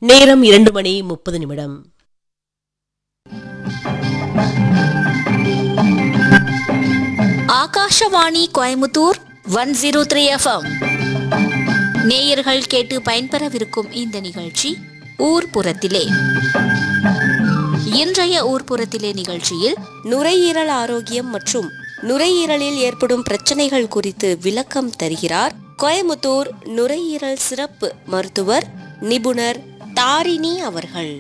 நேரம் இரண்டு மணி முப்பது நிமிடம் Akashvani Coimbatore one zero three FM நேயர்கள் கேட்டு பயன்பெறவிருக்கும் இந்த நிகழ்ச்சி ஊர்ப்புறத்திலே இன்றைய ஊர்ப்புறத்திலே நிகழ்ச்சியில் நுரையீரல் ஆரோக்கியம் மற்றும் நுரையீரலில் ஏற்படும் பிரச்சனைகள் குறித்து விளக்கம் தருகிறார் கோயமுத்தூர் நுரையீரல் சிறப்பு மருத்துவர் நிபுணர் தாரிணி அவர்கள்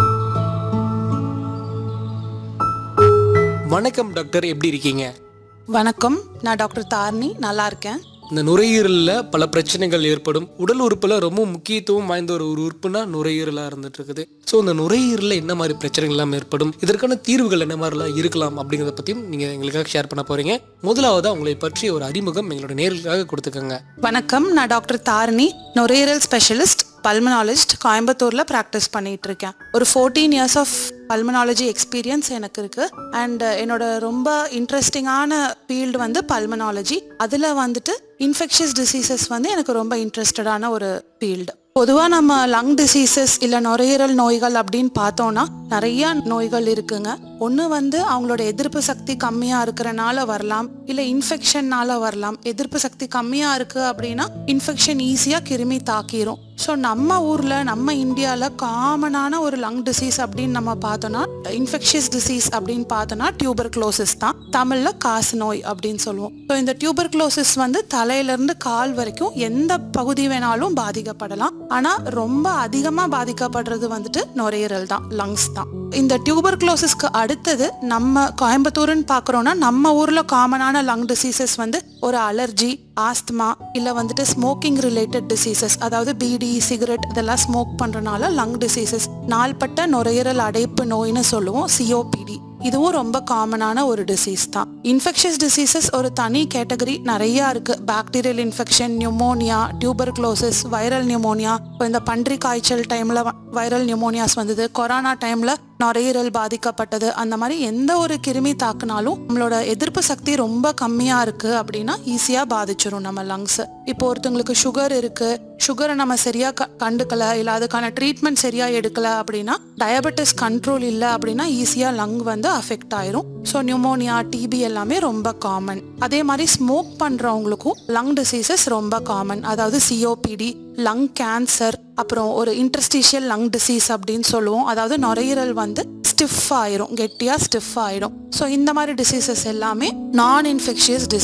வணக்கம் டாக்டர் எப்படி இருக்கீங்க வணக்கம் நான் டாக்டர் தாரணி நல்லா இருக்கேன் இந்த நுரையீரலில் பல பிரச்சனைகள் ஏற்படும் உடல் உறுப்புல ரொம்ப முக்கியத்துவம் வாய்ந்த ஒரு ஒரு உறுப்புனா நுரையீரலாக இருந்துட்டு இருக்குது ஸோ இந்த நுரையீரலில் என்ன மாதிரி பிரச்சனைகள் எல்லாம் ஏற்படும் இதற்கான தீர்வுகள் என்ன மாதிரிலாம் இருக்கலாம் அப்படிங்கிறத பற்றியும் நீங்கள் எங்களுக்காக ஷேர் பண்ண போறீங்க முதலாவதாக உங்களை பற்றிய ஒரு அறிமுகம் எங்களோட நேர்களுக்காக கொடுத்துக்கோங்க வணக்கம் நான் டாக்டர் தாரணி நுரையீரல் ஸ்பெஷலிஸ்ட் பல்மனாலஜிஸ்ட் கோயம்புத்தூர்ல ப்ராக்டிஸ் பண்ணிட்டு இருக்கேன் ஒரு fourteen years of pulmonology experience எனக்கு இருக்கு அண்ட் என்னோட ரொம்ப இன்ட்ரெஸ்டிங்கான ஃபீல்டு வந்து பல்மனாலஜி அதில் வந்துட்டு இன்ஃபெக்ஷியஸ் டிசீசஸ் வந்து எனக்கு ரொம்ப இன்ட்ரெஸ்டடான ஒரு ஃபீல்டு பொதுவாக நம்ம லங் டிசீசஸ் இல்லை நுரையீரல் நோய்கள் அப்படின்னு பார்த்தோம்னா நிறைய நோய்கள் இருக்குங்க ஒன்று வந்து அவங்களோட எதிர்ப்பு சக்தி கம்மியாக இருக்கிறனால வரலாம் இல்லை இன்ஃபெக்ஷன்னால வரலாம் எதிர்ப்பு சக்தி கம்மியாக இருக்கு அப்படின்னா இன்ஃபெக்ஷன் ஈஸியாக கிருமி தாக்கிரும் ஸோ நம்ம ஊரில் நம்ம இந்தியாவில் காமனான ஒரு லங் டிசீஸ் அப்படின்னு நம்ம பார்த்தோம்னா இன்ஃபெக்ஷியஸ் டிசீஸ் அப்படின்னு பார்த்தோம்னா டியூபர் க்ளோசிஸ் தான் தமிழில் காசு நோய் அப்படின்னு சொல்லுவோம் ஸோ இந்த டியூபர் க்ளோசிஸ் வந்து தலையிலேருந்து கால் வரைக்கும் எந்த பகுதி வேணாலும் பாதிக்கப்படலாம் ஆனால் ரொம்ப அதிகமாக பாதிக்கப்படுறது வந்துட்டு நுரையீரல் தான் லங்ஸ் தான் இந்த டியூபர் க்ளோசிஸ்க்கு அடுத்தது நம்ம கோயம்புத்தூர்னு பார்க்குறோன்னா நம்ம ஊரில் காமனான லங் டிசீசஸ் வந்து ஒரு அலர்ஜி ஆஸ்துமா இல்லை வந்துட்டு ஸ்மோக்கிங் ரிலேட்டட் டிசீசஸ் அதாவது பீடி சிகரெட் இதெல்லாம் ஸ்மோக் பண்ணுறனால லங் டிசீசஸ் நாள்பட்ட நுரையீரல் அடைப்பு நோய்னு சொல்லுவோம் சிஓபிடி இதுவும் ரொம்ப காமனான ஒரு டிசீஸ் தான் இன்ஃபெக்ஷஸ் டிசீசஸ் ஒரு தனி கேட்டகரி நிறைய இருக்கு bacterial infection pneumonia tuberculosis viral pneumonia இப்போ இந்த பன்றி காய்ச்சல் டைம்ல வைரல் நியூமோனியாஸ் வந்தது கொரோனா டைம்ல நுரையீரல் பாதிக்கப்பட்டது அந்த மாதிரி எந்த ஒரு கிருமி தாக்குனாலும் நம்மளோட எதிர்ப்பு சக்தி ரொம்ப கம்மியா இருக்கு அப்படின்னா ஈஸியா பாதிச்சிரும் நம்ம லங்ஸ் இப்போ ஒருத்தவங்களுக்கு சுகர் இருக்கு சுகரை நம்ம சரியா க- கண்டுக்கல இல்ல அதுக்கான ட்ரீட்மெண்ட் சரியா எடுக்கல அப்படின்னா டயபெட்டிஸ் கண்ட்ரோல் இல்லை அப்படின்னா ஈஸியா லங் வந்து அஃபெக்ட் ஆயிரும் ஸோ நியூமோனியா டிபி எல்லாமே ரொம்ப காமன் அதே மாதிரி ஸ்மோக் பண்றவங்களுக்கும் லங் டிசீசஸ் ரொம்ப காமன் அதாவது சிஓபிடி லங் கேன்சர் அப்புறம் ஒரு இன்டர்ஸ்டிஷியல் லங் டிசீஸ் அப்படின்னு சொல்லுவோம் அதாவது நுரையீரல் வந்து ஸ்டிஃப் ஆயிரும் கெட்டியா ஸ்டிஃப் ஆயிடும் ஸோ இந்த மாதிரி டிசீசஸ் எல்லாமே நான் இன்ஃபெக்ஷியஸ்